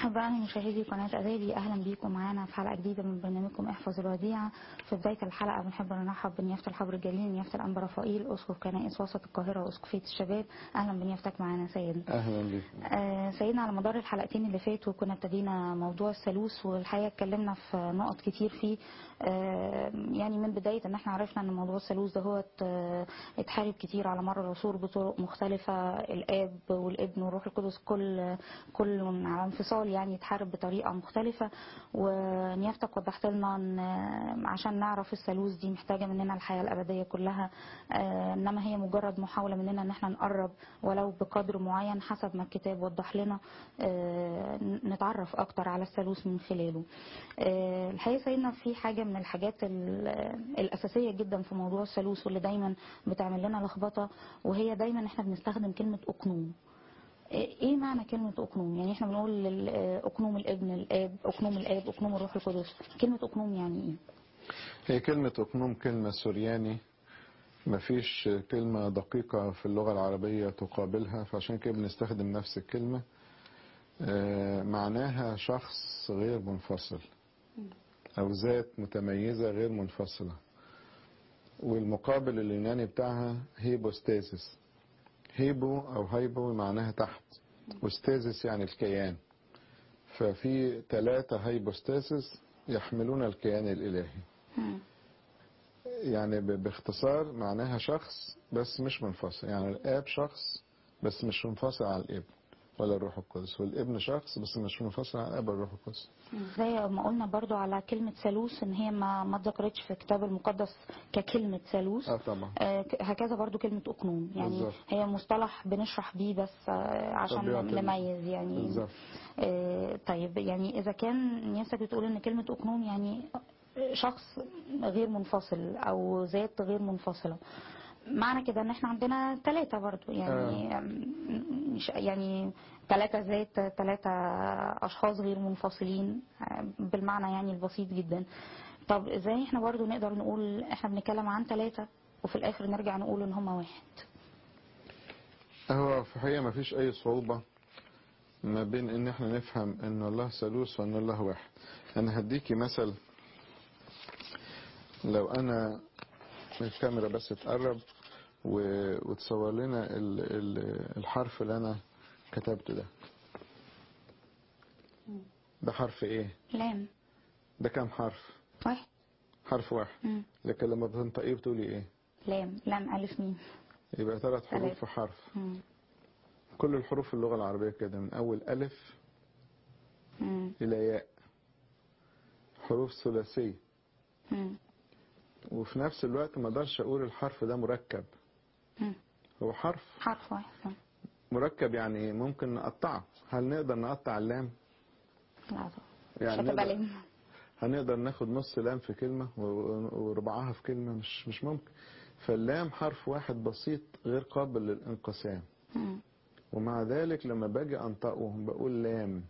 أحبائي مشاهدي قناة أدابي أهلا بيكم معانا في حلقة جديدة من برنامجكم احفظ الوديعة في بداية الحلقة بنحب نرحب بنيافة الحبر الجليل نيافة الأنبا رفائيل أسقف كنائس وسط القاهرة وأسقفية الشباب أهلا بنيافتك معانا سيد اهلا بك آه سيدنا على مدار الحلقتين اللي فاتوا كنا ابتدينا موضوع الثالوث والحقيقة اتكلمنا في نقط كتير فيه آه يعني من بداية ان احنا عرفنا ان موضوع الثالوث ده هو ات- اتحارب كتير على مر العصور بطرق مختلفة الآب والابن والروح القدس كل كل على انفصال يعني اتحارب بطريقة مختلفة ونيافتك وضحت لنا ان عشان نعرف الثالوث دي محتاجة مننا الحياة الأبدية كلها آه، انما هي مجرد محاولة مننا ان احنا نقرب ولو بقدر معين حسب ما الكتاب وضح لنا آه، نتعرف اكتر على الثالوث من خلاله آه، الحقيقة سيدنا في حاجة من الحاجات ال- الأساسية جدا في موضوع الثالوث واللي دايما بتعمل لنا لخبطة وهي دايما احنا بنستخدم كلمة أقنوم ايه معنى كلمة أقنوم؟ يعني احنا بنقول ال- أقنوم الابن الآب، أقنوم الآب، أقنوم الروح القدس، كلمة أقنوم يعني ايه؟ هي كلمة أقنوم كلمة سورياني مفيش كلمة دقيقة في اللغة العربية تقابلها فعشان كده بنستخدم نفس الكلمة آه، معناها شخص غير منفصل أو ذات متميزة غير منفصلة والمقابل اليوناني بتاعها هيبوستاسيس هيبو أو هيبو معناها تحت وستاسيس يعني الكيان ففي ثلاثة هيبوستاسيس يحملون الكيان الإلهي مم. يعني ب- باختصار معناها شخص بس مش منفصل يعني الآب شخص بس مش منفصل عن الابن ولا الروح القدس والابن شخص بس مش منفصل عن الاب والروح القدس زي ما قلنا برضو على كلمة ثالوث ان هي ما ما اتذكرتش في الكتاب المقدس ككلمة ثالوث اه طبعا آه، ك- هكذا برضو كلمة أقنوم يعني بالظبط. هي مصطلح بنشرح بيه بس آه، عشان طبيعة ال- نميز يعني بالظبط آه، طيب يعني إذا كان نياسك بتقول إن كلمة أقنوم يعني شخص غير منفصل أو ذات غير منفصلة معنى كده ان احنا عندنا ثلاثة برضو يعني مش يعني ثلاثة ذات ثلاثة اشخاص غير منفصلين آه، بالمعنى يعني البسيط جدا طب ازاي احنا برضو نقدر نقول احنا بنتكلم عن ثلاثة وفي الاخر نرجع نقول ان هما واحد هو في الحقيقة ما فيش أي صعوبة ما بين إن إحنا نفهم إن الله ثالوث وإن الله واحد أنا هديكي مثل لو أنا الكاميرا بس تقرب و- وتصور لنا ال- ال- الحرف اللي أنا كتبته ده ده حرف إيه؟ لام ده كام حرف؟ واحد حرف واحد مم. لكن لما بتنطقيه بتقولي إيه؟ لام لام الف ميم يبقى ثلاث حروف ثلاثة. في حرف مم. كل الحروف في اللغة العربية كده من أول ألف مم. إلى ياء حروف ثلاثية مم. وفي نفس الوقت ما اقدرش اقول الحرف ده مركب مم. هو حرف حرف واحد مركب يعني ايه ممكن نقطعه هل نقدر نقطع اللام لا طبعا مش يعني هتبقى نقدر لام هنقدر ناخد نص لام في كلمة و- وربعها في كلمة مش مش ممكن فاللام حرف واحد بسيط غير قابل للانقسام مم. ومع ذلك لما باجي انطقه بقول لام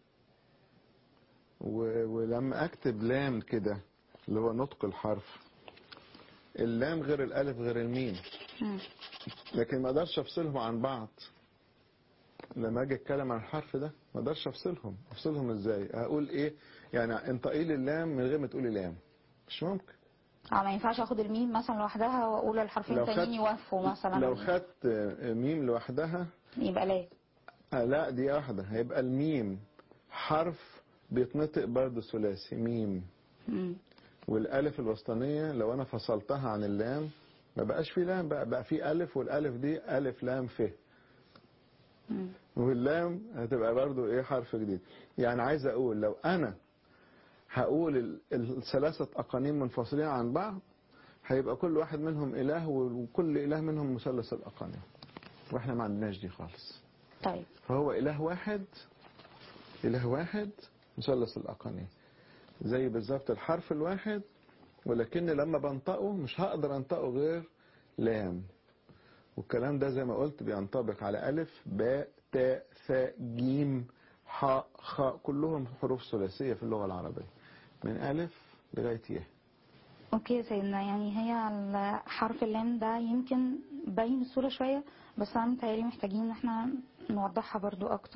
و- ولما اكتب لام كده اللي هو نطق الحرف اللام غير الالف غير الميم مم. لكن ما اقدرش افصلهم عن بعض لما اجي اتكلم عن الحرف ده ما اقدرش افصلهم افصلهم ازاي هقول ايه يعني انطقي لي اللام من غير ما تقولي لام مش ممكن اه ما ينفعش اخد الميم مثلا لوحدها واقول الحرفين لو التانيين خدت- يوفوا مثلا لو خدت ميم لوحدها يبقى لام آه لا دي واحدة هيبقى الميم حرف بيتنطق برضه ثلاثي ميم مم. والالف الوسطانية لو انا فصلتها عن اللام ما بقاش في لام بقى بقى في الف والالف دي الف لام ف مم. واللام هتبقى برضو ايه حرف جديد يعني عايز اقول لو انا هقول ال- الثلاثة اقانيم منفصلين عن بعض هيبقى كل واحد منهم اله وكل اله منهم مثلث الاقانيم واحنا ما عندناش دي خالص طيب فهو اله واحد اله واحد مثلث الاقانيم زي بالظبط الحرف الواحد ولكن لما بنطقه مش هقدر انطقه غير لام والكلام ده زي ما قلت بينطبق على ألف باء تاء ثاء جيم حاء خاء كلهم حروف ثلاثية في اللغة العربية من ألف لغاية ياء اوكي يا سيدنا يعني هي ال- حرف اللام ده يمكن باين الصورة شوية بس انا متهيألي محتاجين ان احنا نوضحها برضو اكتر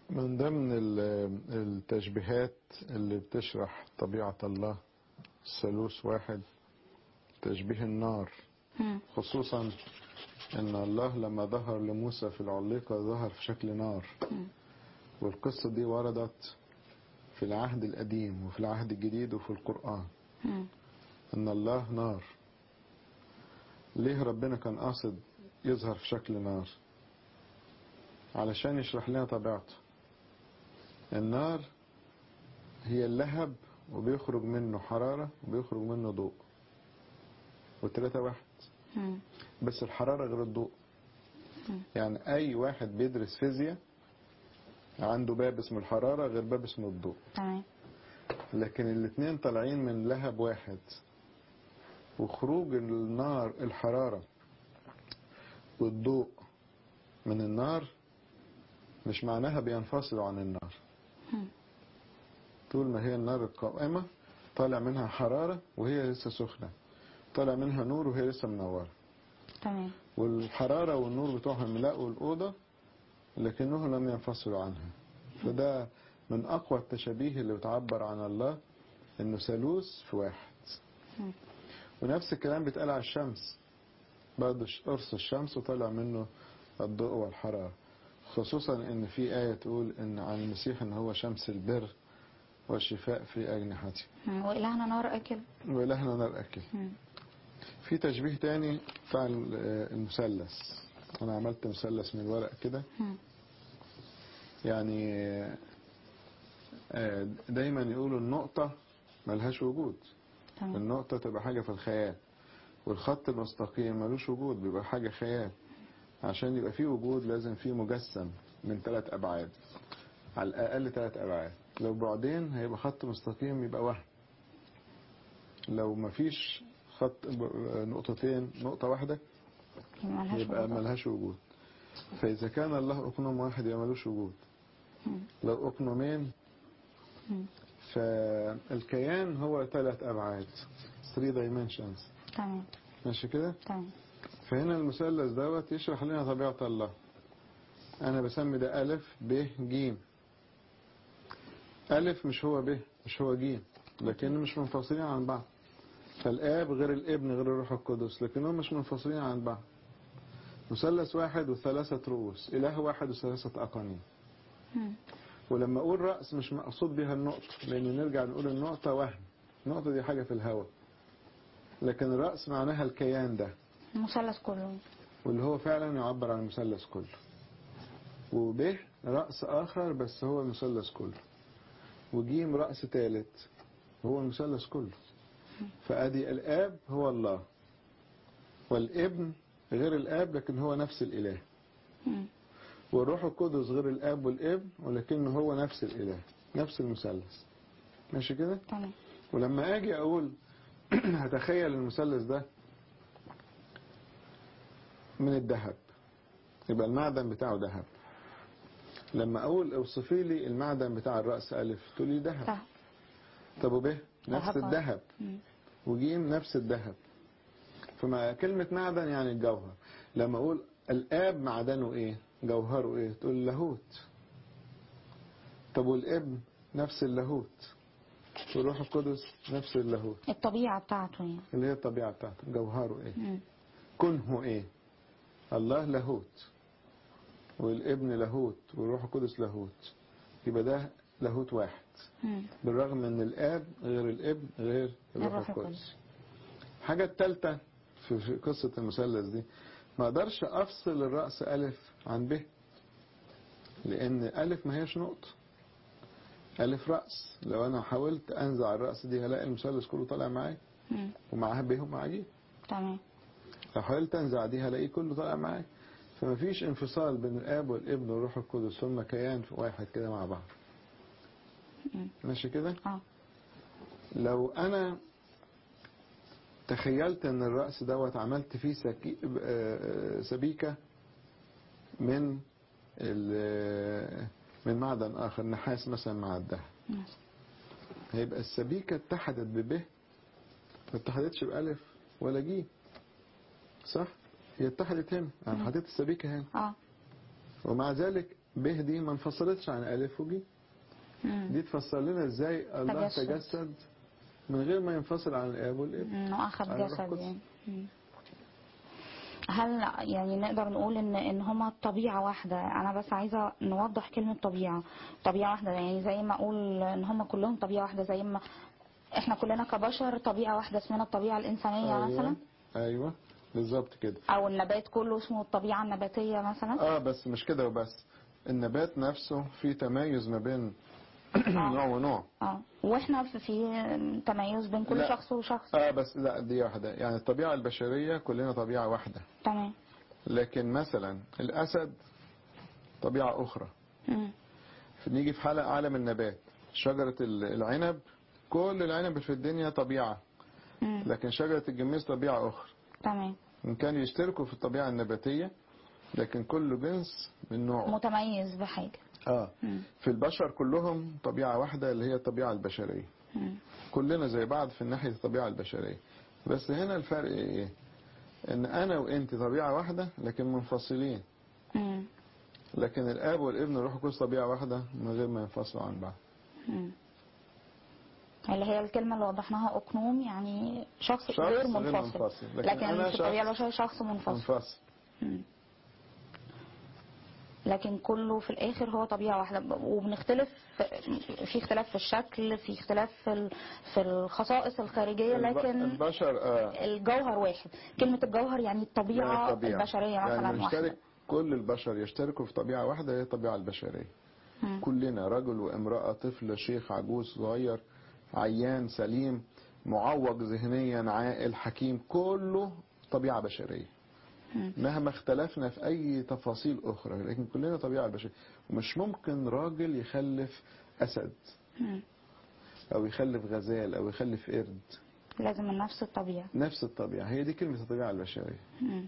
من ضمن ال- التشبيهات اللي بتشرح طبيعة الله الثالوث واحد تشبيه النار مم. خصوصا ان الله لما ظهر لموسى في العليقة ظهر في شكل نار مم. والقصة دي وردت في العهد القديم وفي العهد الجديد وفي القرآن مم. ان الله نار ليه ربنا كان قاصد يظهر في شكل نار علشان يشرح لنا طبيعته النار هي اللهب وبيخرج منه حرارة وبيخرج منه ضوء والتلاتة واحد مم. بس الحرارة غير الضوء مم. يعني أي واحد بيدرس فيزياء عنده باب اسمه الحرارة غير باب اسمه الضوء تمام لكن الاتنين طالعين من لهب واحد وخروج النار الحرارة والضوء من النار مش معناها بينفصلوا عن النار مم. طول ما هي النار القائمة طالع منها حرارة وهي لسه سخنة طالع منها نور وهي لسه منورة تمام والحرارة والنور بتوعهم ملأوا الأوضة لكنهم لم ينفصلوا عنها فده من أقوى التشابيه اللي بتعبر عن الله إنه ثالوث في واحد مم. ونفس الكلام بيتقال على الشمس برضه قرص الشمس وطلع منه الضوء والحرارة خصوصا إن في آية تقول إن عن المسيح إن هو شمس البر والشفاء في أجنحته مم. وإلهنا نار أكل وإلهنا نار أكل مم. في تشبيه تاني بتاع المثلث أنا عملت مثلث من الورق كده مم. يعني آه، دايما يقولوا النقطة ملهاش وجود تمام النقطة تبقى حاجة في الخيال والخط المستقيم ملوش وجود بيبقى حاجة خيال عشان يبقى فيه وجود لازم فيه مجسم من ثلاث أبعاد على الأقل ثلاث أبعاد لو بعدين هيبقى خط مستقيم يبقى وهم لو مفيش خط نقطتين نقطة واحدة يبقى ملهاش يبقى وجود. ملهاش وجود فإذا كان الله أقنوم واحد يبقى ملوش وجود مم. لو أقنومين مم. فالكيان هو ثلاث أبعاد 3 dimensions تمام ماشي كده تمام فهنا المثلث دوت يشرح لنا طبيعة الله أنا بسمي ده ألف ب ج ألف مش هو ب مش هو ج لكن مش منفصلين عن بعض فالآب غير الابن غير الروح القدس لكنهم مش منفصلين عن بعض مثلث واحد وثلاثة رؤوس إله واحد وثلاثة أقانيم مم. ولما أقول رأس مش مقصود بها النقطة لأن نرجع نقول النقطة وهم النقطة دي حاجة في الهواء لكن الرأس معناها الكيان ده المثلث كله واللي هو فعلا يعبر عن المثلث كله وب رأس آخر بس هو المثلث كله وجيم رأس ثالث هو المثلث كله فأدي الآب هو الله والابن غير الآب لكن هو نفس الإله مم. والروح القدس غير الآب والابن ولكنه هو نفس الإله نفس المثلث ماشي كده تمام ولما أجي أقول هتخيل المثلث ده من الذهب يبقى المعدن بتاعه ذهب لما أقول اوصفي لي المعدن بتاع الرأس ألف تقول لي ذهب ذهب طب وب نفس ذهب. الذهب مم. وجيم نفس الذهب فما كلمة معدن يعني الجوهر لما أقول الآب معدنه إيه جوهره إيه تقول لاهوت طب والابن نفس اللاهوت والروح القدس نفس اللاهوت الطبيعة بتاعته يعني اللي هي الطبيعة بتاعته جوهره إيه مم. كنه إيه الله لاهوت والابن لاهوت والروح القدس لاهوت يبقى ده لاهوت واحد مم. بالرغم ان الاب غير الابن غير الروح الروح القدس القدس. الحاجة الثالثة في في قصة المثلث دي ما اقدرش افصل الرأس ألف عن ب لأن ألف ما هيش نقطة ألف رأس لو أنا حاولت أنزع الرأس دي هلاقي المثلث كله طالع معايا مم. ومعاها ب ومعاه ج تمام لو حاولت أنزع دي هلاقيه كله طالع معايا فما فيش انفصال بين الآب والابن والروح القدس هم كيان في واحد كده مع بعض مم. ماشي كده اه لو انا تخيلت ان الرأس دوت عملت فيه سكي... آه، سبيكة من ال... من معدن اخر نحاس مثلا مع الذهب مم. هيبقى السبيكة اتحدت بب ما اتحدتش بألف ولا جيم صح هي اتحدت هنا انا مم. حطيت السبيكة هنا اه ومع ذلك ب دي ما انفصلتش عن ألف وج مم. دي تفسر لنا ازاي الله تجسد. تجسد من غير ما ينفصل عن الاب والابن انه اخذ على الروح جسد القدس. يعني مم. هل يعني نقدر نقول ان ان هما طبيعه واحده انا بس عايزه نوضح كلمه طبيعه طبيعه واحده يعني زي ما اقول ان هما كلهم طبيعه واحده زي ما احنا كلنا كبشر طبيعه واحده اسمنا الطبيعه الانسانيه أيوة. مثلا ايوه بالظبط كده او النبات كله اسمه الطبيعه النباتيه مثلا اه بس مش كده وبس النبات نفسه فيه تمايز ما بين نوع ونوع اه واحنا في, في تميز بين كل لا. شخص وشخص اه بس لا دي واحدة يعني الطبيعة البشرية كلنا طبيعة واحدة تمام لكن مثلا الأسد طبيعة أخرى مم. نيجي في حلقة عالم النبات شجرة ال- العنب كل العنب في الدنيا طبيعة مم. لكن شجرة الجميز طبيعة أخرى تمام إن كانوا يشتركوا في الطبيعة النباتية لكن كل جنس من نوعه متميز بحاجه آه مم. في البشر كلهم طبيعة واحدة اللي هي الطبيعة البشرية مم. كلنا زي بعض في ناحية الطبيعة البشرية بس هنا الفرق ايه ان انا وانت طبيعة واحدة لكن منفصلين مم. لكن الاب والابن والروح القدس طبيعة واحدة من غير ما ينفصلوا عن بعض مم. اللي هي الكلمة اللي وضحناها أقنوم يعني شخص, شخص غير غير منفصل, منفصل. لكن لكن, أنا في الطبيعة شخص البشرية شخص منفصل منفصل مم. لكن كله في الآخر هو طبيعة واحدة وبنختلف في اختلاف في الشكل في اختلاف في ال- في الخصائص الخارجية الب- لكن البشر آه الجوهر واحد كلمة الجوهر يعني الطبيعة, يعني الطبيعة. البشرية مثلا يعني واحدة بنشترك كل البشر يشتركوا في طبيعة واحدة هي الطبيعة البشرية مم. كلنا رجل وامرأة طفل شيخ عجوز صغير عيان سليم معوق ذهنيا عاقل حكيم كله طبيعة بشرية مم. مهما اختلفنا في أي تفاصيل أخرى لكن كلنا طبيعة بشرية ومش ممكن راجل يخلف أسد مم. أو يخلف غزال أو يخلف قرد لازم من نفس الطبيعة نفس الطبيعة هي دي كلمة الطبيعة البشرية مم.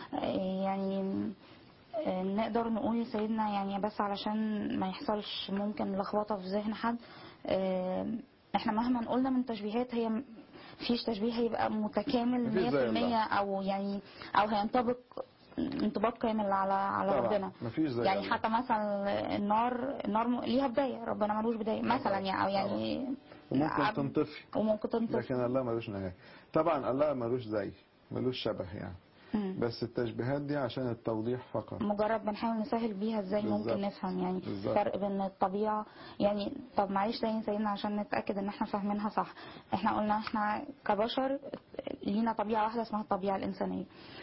يعني آه، نقدر نقول يا سيدنا يعني بس علشان ما يحصلش ممكن لخبطة في ذهن حد آه، احنا مهما قلنا من تشبيهات هي م- فيش تشبيه هيبقى متكامل مفيش زي 100% الله. او يعني او هينطبق انطباق كامل على على طبعا ربنا مفيش زي يعني الله. حتى مثلا النار النار م- ليها بداية ربنا ملوش بداية مثلا يعني او يعني وممكن عب- تنطفي وممكن تنطفي لكن الله ملوش نهاية طبعا الله ملوش زي ملوش شبه يعني مم. بس التشبيهات دي عشان التوضيح فقط مجرد بنحاول نسهل بيها ازاي بالظبط. ممكن نفهم يعني بالظبط. فرق بين الطبيعة يعني طب معلش تاني سيدنا عشان نتأكد ان احنا فاهمينها صح احنا قلنا احنا كبشر لينا طبيعة واحدة اسمها الطبيعة الإنسانية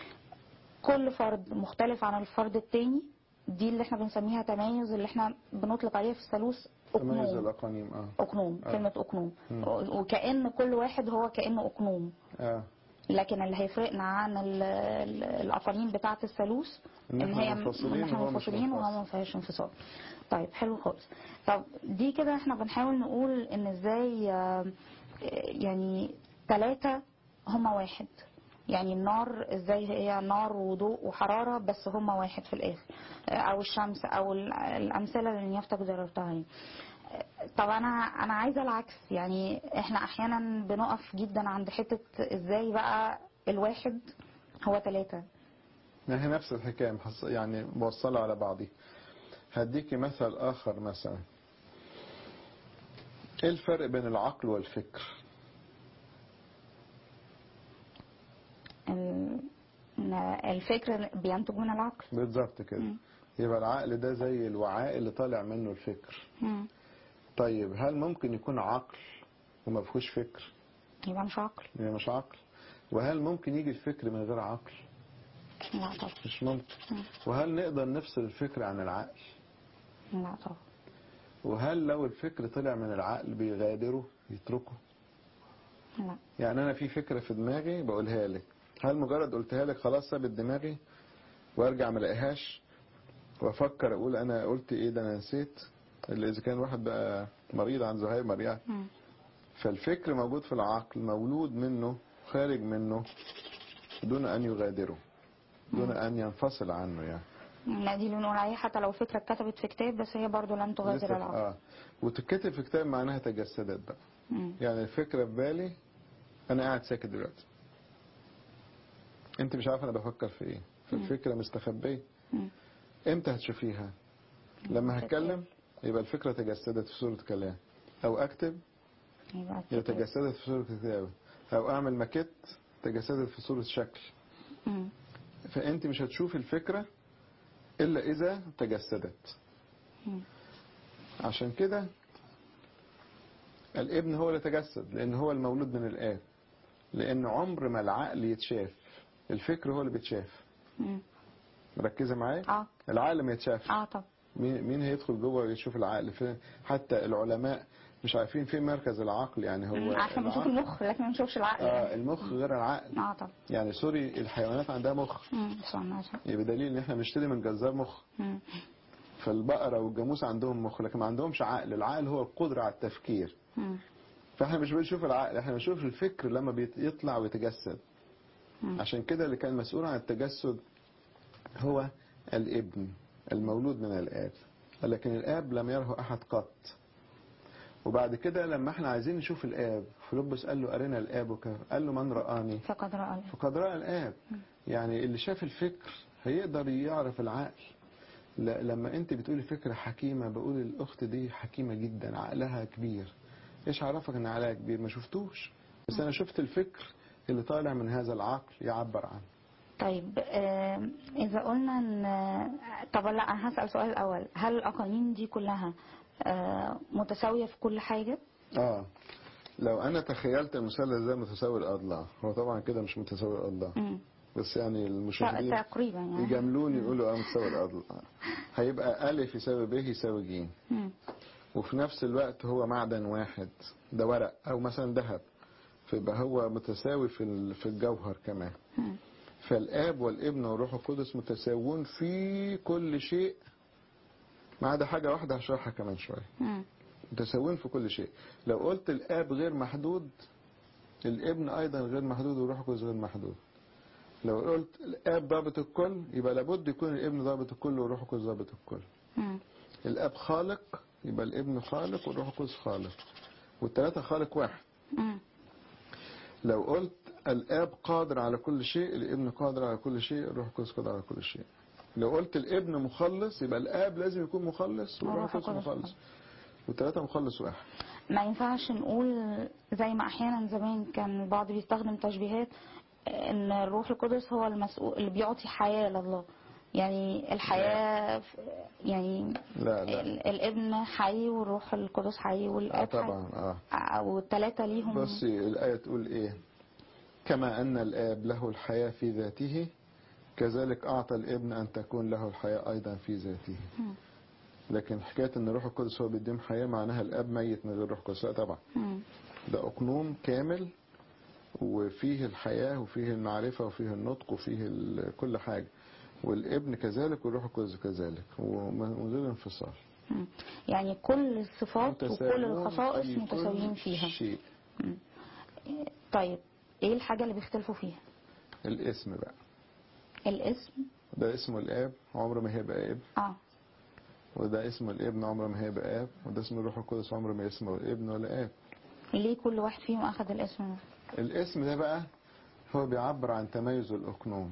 كل فرد مختلف عن الفرد التاني دي اللي احنا بنسميها تميز اللي احنا بنطلق عليها في الثالوث تميز أقنوم الأقانيم اه أقنوم آه. كلمة أقنوم مم. وكأن كل واحد هو كأنه أقنوم اه لكن اللي هيفرقنا عن ال- ال- الاقانيم بتاعه الثالوث إن ان إحنا هي منفصلين ان احنا وهو مش منفصلين منفصل. وهو ما فيهاش انفصال طيب حلو خالص طب دي كده احنا بنحاول نقول ان ازاي آه، يعني ثلاثة هما واحد يعني النار ازاي هي نار وضوء وحرارة بس هما واحد في الاخر آه، او الشمس او ال- الامثلة اللي نيافتك ذكرتها يعني طب انا انا عايزه العكس يعني احنا احيانا بنقف جدا عند حته ازاي بقى الواحد هو ثلاثة ما هي نفس الحكاية محص- يعني موصلة على بعضي هديكي مثل آخر مثلا ايه الفرق بين العقل والفكر الفكر بينتج من العقل بالظبط كده مم. يبقى العقل ده زي الوعاء اللي طالع منه الفكر مم. طيب هل ممكن يكون عقل وما فيهوش فكر يبقى مش عقل يعني مش عقل وهل ممكن يجي الفكر من غير عقل لا طبعا مش ممكن مم. وهل نقدر نفصل الفكر عن العقل لا طبعا وهل لو الفكر طلع من العقل بيغادره يتركه لا يعني انا في فكره في دماغي بقولها لك هل مجرد قلتها لك خلاص سابت دماغي وارجع ما الاقيهاش وافكر اقول انا قلت ايه ده انا نسيت اللي اذا كان واحد بقى مريض عن زهايمر يعني مم. فالفكر موجود في العقل مولود منه خارج منه دون ان يغادره دون ان ينفصل عنه يعني لا دي اللي بنقول عليها حتى لو فكرة اتكتبت في كتاب بس هي برضو لن لسه تغادر في- العقل اه وتتكتب في كتاب معناها تجسدت بقى مم. يعني الفكرة في بالي أنا قاعد ساكت دلوقتي أنت مش عارف أنا بفكر في إيه فالفكرة مستخبية مم. إمتى هتشوفيها لما هتكلم يبقى الفكرة تجسدت في صورة كلام أو أكتب يبقى يبقى تجسدت في صورة كتابة أو أعمل ماكيت تجسدت في صورة شكل مم. فأنت مش هتشوف الفكرة إلا إذا تجسدت مم. عشان كده الابن هو اللي تجسد لأن هو المولود من الآب لأن عمر ما العقل يتشاف الفكر هو اللي بيتشاف مم. مركزة معايا اه العقل ما يتشافش اه طب مين مين هيدخل جوه ويشوف العقل فين حتى العلماء مش عارفين فين مركز العقل يعني هو مم. عشان بنشوف العقل- المخ لكن ما بنشوفش العقل آه يعني. المخ غير العقل اه طب يعني سوري الحيوانات عندها مخ مم. سبحان الله. يبقى دليل ان احنا بنشتري من جزار مخ مم. فالبقرة والجاموس عندهم مخ لكن ما عندهمش عقل العقل هو القدرة على التفكير مم. فاحنا مش بنشوف العقل احنا بنشوف الفكر لما بيطلع ويتجسد مم. عشان كده اللي كان مسؤول عن التجسد هو الابن المولود من الآب لكن الآب لم يره أحد قط وبعد كده لما احنا عايزين نشوف الآب فيلبس قال له أرنا الآب كيف قال له من رآني فقد رأى فقد رأى الآب يعني اللي شاف الفكر هيقدر يعرف العقل ل- لما انت بتقولي فكرة حكيمة بقول الأخت دي حكيمة جدا عقلها كبير ايش عرفك ان عقلها كبير ما شفتوش بس انا شفت الفكر اللي طالع من هذا العقل يعبر عنه طيب آه، إذا قلنا إن طب لا أنا هسأل سؤال الأول هل الأقانيم دي كلها آه، متساوية في كل حاجة؟ اه لو انا تخيلت المثلث ده متساوي الاضلاع هو طبعا كده مش متساوي الاضلاع مم. بس يعني المشاهدين تقريبا يعني يجاملوني يقولوا اه متساوي الاضلاع هيبقى الف يساوي ب يساوي ج مم. وفي نفس الوقت هو معدن واحد ده ورق او مثلا ذهب فيبقى هو متساوي في ال- في الجوهر كمان مم. فالاب والابن والروح القدس متساوون في كل شيء ما عدا حاجه واحده هشرحها كمان شويه مم. متساويين في كل شيء لو قلت الاب غير محدود الابن ايضا غير محدود والروح القدس غير محدود لو قلت الاب ضابط الكل يبقى لابد يكون الابن ضابط الكل والروح القدس ضابط الكل مم. الاب خالق يبقى الابن خالق والروح القدس خالق والثلاثه خالق واحد مم. لو قلت الاب قادر على كل شيء الابن قادر على كل شيء الروح القدس قادر على كل شيء لو قلت الابن مخلص يبقى الاب لازم يكون مخلص والروح والروح القدس القدس مخلص والثلاثه مخلص واحد ما ينفعش نقول زي ما احيانا زمان كان البعض بيستخدم تشبيهات ان الروح القدس هو المسؤول اللي بيعطي حياة لله يعني الحياة يعني لا لا ال- الابن حي والروح القدس حي آه والاب طبعا اه حي والثلاثة ليهم بصي الآية تقول إيه كما أن الآب له الحياة في ذاته كذلك أعطى الابن أن تكون له الحياة أيضا في ذاته مم. لكن حكاية أن الروح القدس هو بيديم حياة معناها الآب ميت من غير روح القدس لا طبعا مم. ده أقنوم كامل وفيه الحياة وفيه المعرفة وفيه النطق وفيه ال- كل حاجة والابن كذلك والروح القدس كذلك ومن غير انفصال مم. يعني كل الصفات وكل متساوون الخصائص في كل متساويين فيها شيء مم. طيب ايه الحاجة اللي بيختلفوا فيها الاسم بقى الاسم ده اسمه الآب عمره ما هيبقى اب اه وده اسمه الابن عمره ما هيبقى اب وده اسمه الروح القدس عمره ما اسمه ابن ولا اب ليه كل واحد فيهم اخذ الاسم ده الاسم ده بقى هو بيعبر عن تميز الأقنوم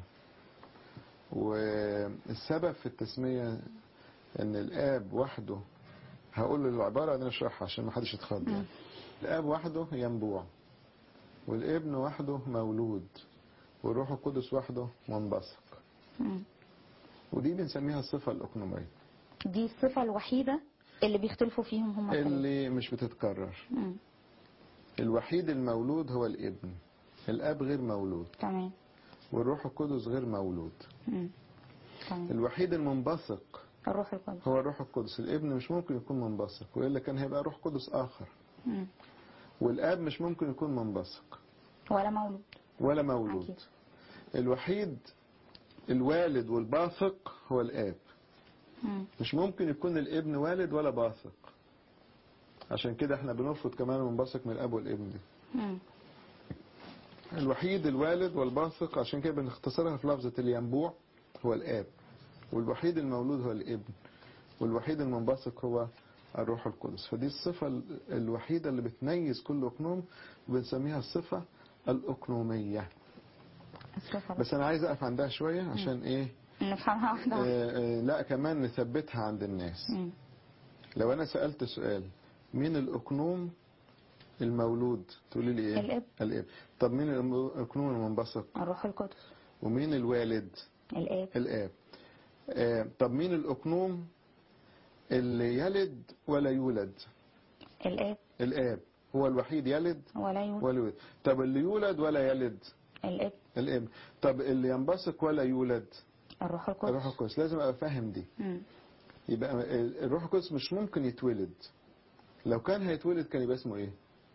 والسبب في التسمية ان الاب وحده هقول العبارة دي نشرحها عشان ما حدش يتخض يعني. الاب وحده ينبوع والابن وحده مولود والروح القدس وحده منبثق مم. ودي بنسميها الصفة الأقنومية دي الصفة الوحيدة اللي بيختلفوا فيهم هم الثلاثة. اللي مش بتتكرر مم. الوحيد المولود هو الابن الاب غير مولود تمام والروح القدس غير مولود مم. تمام الوحيد المنبثق الروح القدس هو الروح القدس الابن مش ممكن يكون منبثق وإلا كان هيبقى روح قدس آخر مم. والآب مش ممكن يكون منبثق ولا مولود ولا مولود أكيد. الوحيد الوالد والباثق هو الآب مم. مش ممكن يكون الابن والد ولا باثق عشان كده احنا بنرفض كمان المنبثق من الاب والابن دي مم. الوحيد الوالد والباثق عشان كده بنختصرها في لفظة الينبوع هو الآب والوحيد المولود هو الابن والوحيد المنبثق هو الروح القدس فدي الصفة ال- الوحيدة اللي بتميز كل أقنوم بنسميها الصفة الأقنومية الصفة بس أنا عايز أقف عندها شوية عشان إيه نفهمها واحدة واحدة آه، آه، لا كمان نثبتها عند الناس مم. لو انا سألت سؤال مين الاقنوم المولود تقولي لي ايه الاب. الاب طب مين الاقنوم المنبثق الروح القدس ومين الوالد الاب الاب آه، طب مين الاقنوم اللي يلد ولا يولد الاب الاب هو الوحيد يلد ولا يولد ولا يولد طب اللي يولد ولا يلد الاب الابن طب اللي ينبثق ولا يولد الروح الروح القدس القدس لازم ابقى فاهم دي مم. يبقى الروح القدس مش ممكن يتولد لو كان هيتولد كان يبقى اسمه ايه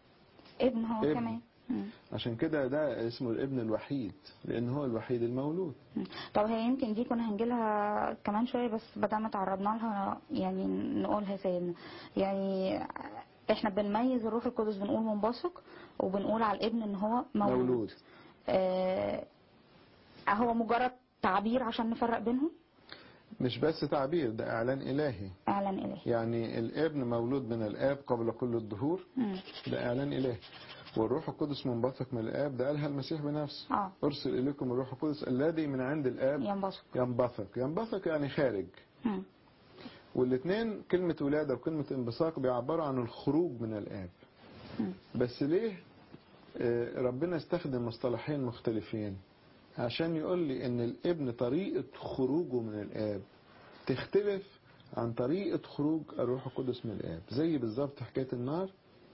ابن هو ابن. كمان مم. عشان كده ده اسمه الابن الوحيد لان هو الوحيد المولود مم. طب هي يمكن دي كنا هنجيلها كمان شوية بس بدل ما تعرضنا لها يعني نقولها سيدنا يعني احنا بنميز الروح القدس بنقول منبثق وبنقول على الابن ان هو مولود, مولود آه هو مجرد تعبير عشان نفرق بينهم مش بس تعبير ده اعلان الهي اعلان الهي يعني الابن مولود من الاب قبل كل الدهور مم. ده اعلان الهي والروح القدس منبثق من الاب ده قالها المسيح بنفسه اه ارسل اليكم الروح القدس الذي من عند الاب ينبثق ينبثق ينبثق يعني خارج مم. والاثنين كلمة ولادة وكلمة انبثاق بيعبروا عن الخروج من الآب مم. بس ليه آه، ربنا استخدم مصطلحين مختلفين عشان يقول لي ان الابن طريقة خروجه من الآب تختلف عن طريقة خروج الروح القدس من الآب زي بالظبط حكاية النار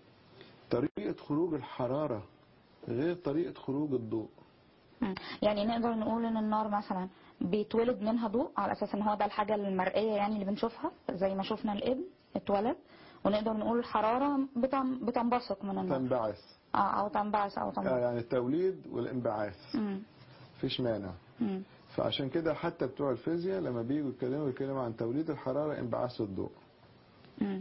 طريقة خروج الحرارة غير طريقة خروج الضوء مم. يعني نقدر نقول ان النار مثلا بيتولد منها ضوء على اساس ان هو ده الحاجه المرئيه يعني اللي بنشوفها زي ما شفنا الابن اتولد ونقدر نقول الحراره بتن- بتنبثق من النار تنبعث اه او تنبعث او آه، تنبثق يعني التوليد والانبعاث مم. مفيش مانع مم. فعشان كده حتى بتوع الفيزياء لما بييجوا يتكلموا يتكلموا عن توليد الحرارة انبعاث الضوء مم.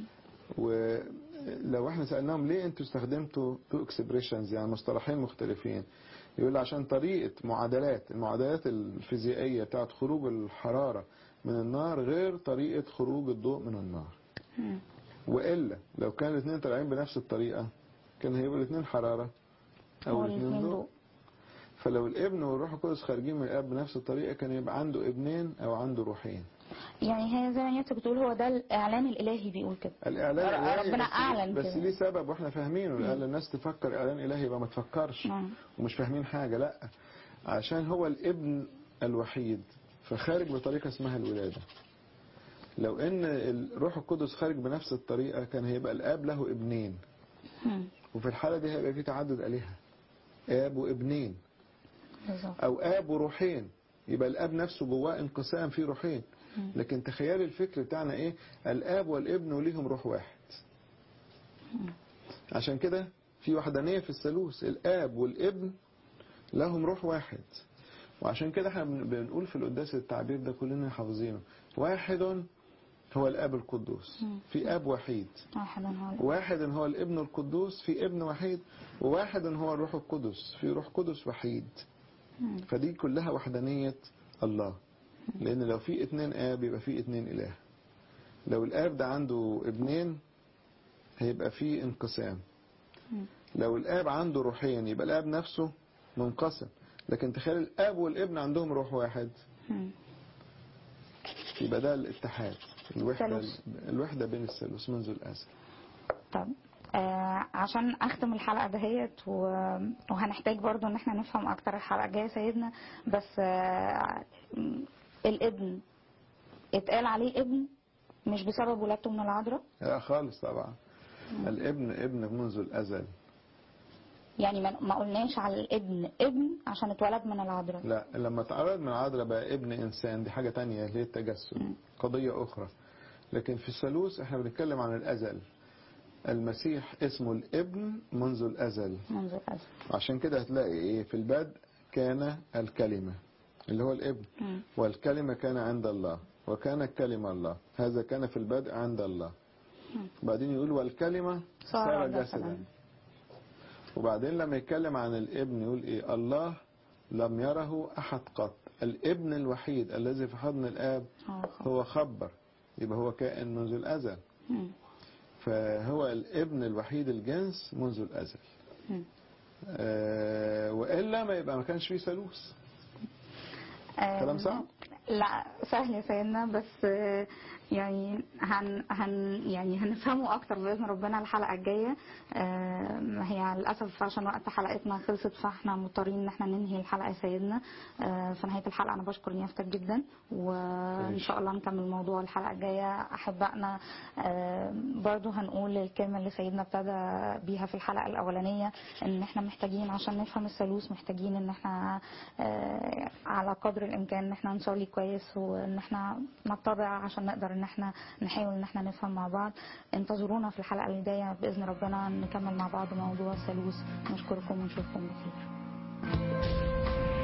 ولو احنا سألناهم ليه انتوا استخدمتوا تو اكسبريشنز يعني مصطلحين مختلفين يقول عشان طريقة معادلات المعادلات الفيزيائية بتاعت خروج الحرارة من النار غير طريقة خروج الضوء من النار مم. وإلا لو كان الاثنين طالعين بنفس الطريقة كان هيبقوا الاثنين حرارة أو هو الاثنين الاثنين ضوء ضوء فلو الابن والروح القدس خارجين من الاب بنفس الطريقه كان يبقى عنده ابنين او عنده روحين يعني هي زي ما انت بتقول هو ده الاعلان الالهي بيقول كده الاعلان ر- الإلهي ربنا بس- أعلن بس كده. ليه سبب واحنا فاهمينه لان الناس تفكر اعلان الهي يبقى ما تفكرش نعم. ومش فاهمين حاجه لا عشان هو الابن الوحيد فخارج بطريقه اسمها الولاده لو ان الروح القدس خارج بنفس الطريقه كان هيبقى الاب له ابنين مم. وفي الحاله دي هيبقى في تعدد الهه اب وابنين بالظبط او اب وروحين يبقى الاب نفسه جواه انقسام فيه روحين مم. لكن تخيل الفكر بتاعنا ايه الاب والابن وليهم روح واحد عشان كده في وحدانية في الثالوث الاب والابن لهم روح واحد وعشان كده احنا بن- بنقول في القداس التعبير ده كلنا حافظينه واحد هو الاب القدوس مم. في اب وحيد واحد هو واحد هو الابن القدوس في ابن وحيد وواحد هو الروح القدس في روح قدس وحيد مم. فدي كلها وحدانية الله لأن لو في اتنين آب يبقى في اتنين إله لو الآب ده عنده ابنين هيبقى في انقسام مم. لو الآب عنده روحين يبقى الآب نفسه منقسم لكن تخيل الآب والابن عندهم روح واحد مم. يبقى ده الاتحاد الوحدة ثالوث. الوحدة بين الثالوث منذ الأزل طب آه عشان اختم الحلقه دهيت و- وهنحتاج برضو ان احنا نفهم اكتر الحلقه الجايه سيدنا بس آه م- الابن اتقال عليه ابن مش بسبب ولادته من العذراء لا خالص طبعا الابن ابن منذ الأزل يعني ما ما قلناش على الابن ابن عشان اتولد من العذراء لا لما اتعرض من عذراء بقى ابن إنسان دي حاجة تانية اللي هي التجسد مم. قضية أخرى لكن في الثالوث احنا بنتكلم عن الأزل المسيح اسمه الابن منذ الأزل منذ الازل عشان كده هتلاقي ايه في البدء كان الكلمة اللي هو الابن مم. والكلمة كان عند الله وكان الكلمة الله هذا كان في البدء عند الله مم. بعدين يقول والكلمة صار صار جسداً. جسدا وبعدين لما يتكلم عن الابن يقول ايه الله لم يره احد قط الابن الوحيد الذي في حضن الاب هو خلاص. هو خبر يبقى هو كائن منذ الازل مم. فهو الابن الوحيد الجنس منذ الازل مم. آه والا ما يبقى ما كانش فيه ثالوث آه، كلام صعب؟ لا سهل يا سيدنا بس آه، يعني هن هن يعني هنفهمه اكتر باذن ربنا الحلقه الجايه آه، هي للاسف عشان وقت حلقتنا خلصت فاحنا مضطرين ان احنا ننهي الحلقه يا سيدنا آه، في نهايه الحلقه انا بشكر نيافتك جدا وان شاء الله نكمل موضوع الحلقه الجايه احبائنا آه، برضو هنقول الكلمه اللي سيدنا ابتدى بيها في الحلقه الاولانيه ان احنا محتاجين عشان نفهم الثالوث محتاجين ان احنا آه، على قدر الامكان ان احنا نصلي كويس وان احنا نتبع عشان نقدر ان احنا نحاول ان احنا نفهم مع بعض انتظرونا في الحلقه اللي جايه باذن ربنا نكمل مع بعض موضوع الثالوث نشكركم ونشوفكم بخير